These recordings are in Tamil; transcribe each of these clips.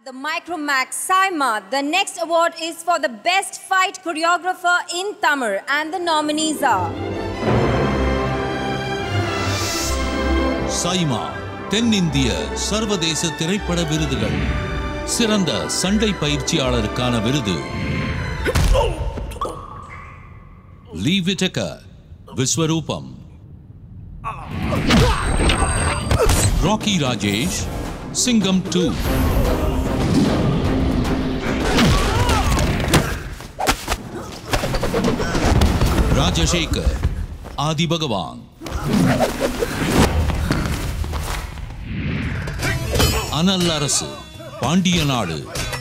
The Micromax Saima. The next award is for the best fight choreographer in Tamil, and the nominees are SIMA தென்னிந்திய சர்வதேச திரைப்பட விருதுகள் சிறந்த சண்டை பயிற்சியாளருக்கான விருது லீ விட்டகர் விஸ்வரூபம் ராக்கி ராஜேஷ் சிங்கம் டூ ராஜசேகர் ஆதி பகவான் அனல் அரசு பாண்டிய நாடு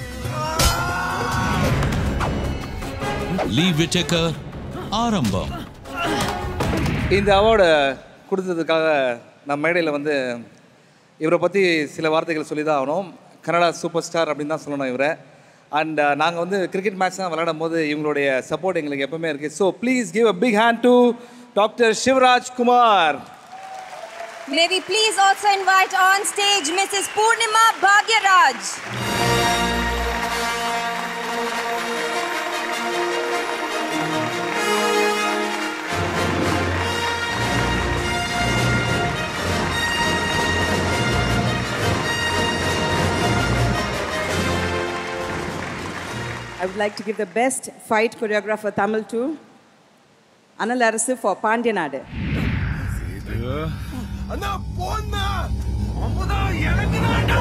லீ விட்டேக்கர் ஆரம்பம் இந்த அவார்டை கொடுத்ததுக்காக நான் மேடையில் வந்து இவரை பற்றி சில வார்த்தைகள் சொல்லி தான் ஆகணும் கனடா சூப்பர் ஸ்டார் அப்படின்னு தான் சொல்லணும் இவரை அண்ட் நாங்கள் வந்து கிரிக்கெட் மேட்ச் தான் விளையாடும் போது இவங்களுடைய சப்போர்ட் எங்களுக்கு எப்பவுமே இருக்குது so please give a big hand to doctor Sivaraj Kumar May we please also invite on stage Mrs. Purnima Bhagyaraj. I would like to give the best fight choreographer Tamil to Anal Arasu for Pandyanadu. அண்ணா போண்ணா அப்பதான் எனக்கு தான்டா.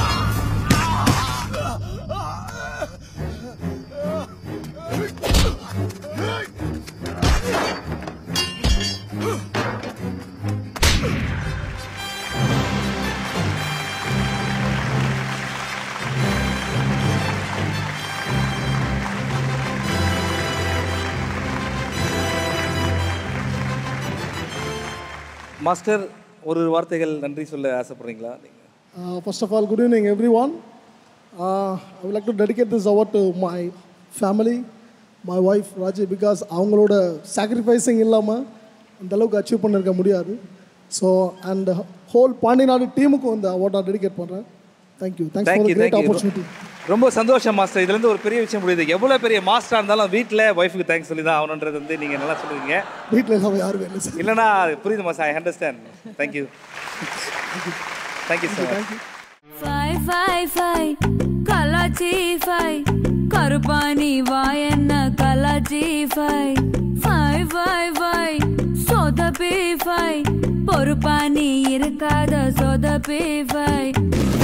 மாஸ்டர் ஒரு வார்த்தைகள் நன்றி சொல்ல ஆசைப்படுறீங்களா நீங்கள் Uh, first of all, good evening, everyone. Uh, I would like to dedicate this award to my family, my wife Raji, because அவங்களோட சாக்ரிஃபைஸிங் இல்லாமல் இந்த அளவுக்கு அச்சீவ் பண்ணிருக்க முடியாது ஸோ அண்ட் ஹோல் பாண்டிநாடு டீமுக்கும் இந்த அவார்ட் நான் டெடிகேட் பண்ணுறேன் thank you thanks for thank you great thank you opportunity ரொம்ப சந்தோஷம் மாஸ்டர் இதுலேருந்து ஒரு பெரிய விஷயம் புரியுது எவ்வளோ பெரிய மாஸ்டராக இருந்தாலும் வீட்டில் ஒய்ஃபுக்கு தேங்க்ஸ் சொல்லி தான் ஆகணுன்றது வந்து நீங்கள் நல்லா சொல்லுவீங்க வீட்டில் இல்லாமல் யாரும் இல்லை சார் இல்லைனா புரியுது master I understand thank you thank you sir thank you five five five கலாச்சி ஃபைவ் கருப்பாணி வாயன்ன கலாச்சி ஃபைவ் ஃபைவ் ஃபைவ் ஃபைவ் சொதப்பி ஃபைவ் பொறுப்பாணி இருக்காத சொதப்பி ஃபைவ்